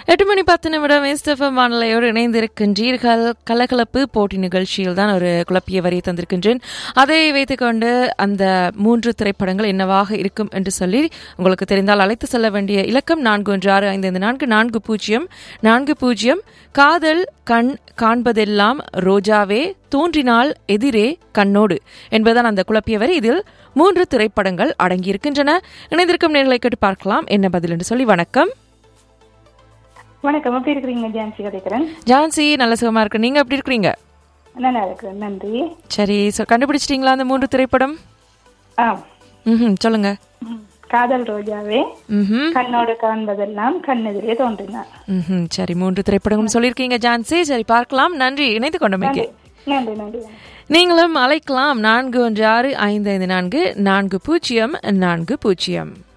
எட்டு மணி பத்து நிமிடம் எஸ்எஃப்எம் வானிலையோடு இணைந்திருக்கின்றீர்கள் கலகலப்பு போட்டி நிகழ்ச்சியில் தான் ஒரு குழப்பிய வரியை தந்திருக்கின்றேன் அதை வைத்துக்கொண்டு அந்த மூன்று திரைப்படங்கள் என்னவாக இருக்கும் என்று சொல்லி உங்களுக்கு தெரிந்தால் அழைத்து செல்ல வேண்டிய இலக்கம் நான்கு ஒன்று ஆறு ஐந்து ஐந்து நான்கு நான்கு பூஜ்ஜியம் நான்கு பூஜ்ஜியம் காதல் கண் காண்பதெல்லாம் ரோஜாவே தோன்றினால் எதிரே கண்ணோடு என்பதுதான் அந்த குழப்பிய வரி இதில் மூன்று திரைப்படங்கள் அடங்கியிருக்கின்றன இணைந்திருக்கும் நேர்களை கேட்டு பார்க்கலாம் என்ன பதில் என்று சொல்லி வணக்கம் வணக்கம் எப்படி இருக்கிறீங்க ஜான்சி கதைக்கிறேன் ஜான்சி நல்ல சுகமா இருக்கு நீங்க எப்படி இருக்கிறீங்க நல்லா இருக்கிறேன் நன்றி சரி so கண்டுபிடிச்சிட்டீங்களா அந்த மூன்று திரைப்படம் ஆ ம் சொல்லுங்க ம். காதல் ரோஜாவே ம் கண்ணோடு காண்பதெல்லாம் கண்ணெதிரே தோன்றினார் ம் சரி மூன்று திரைப்படங்களும் சொல்லியிருக்கீங்க ஜான்சி சரி பார்க்கலாம் நன்றி இணைந்து கொண்டமைக்கு நன்றி நன்றி நீங்களும் அழைக்கலாம் நான்கு ஒன்று ஆறு ஐந்து ஐந்து நான்கு நான்கு பூஜ்ஜியம் நான்கு பூஜ்ஜியம்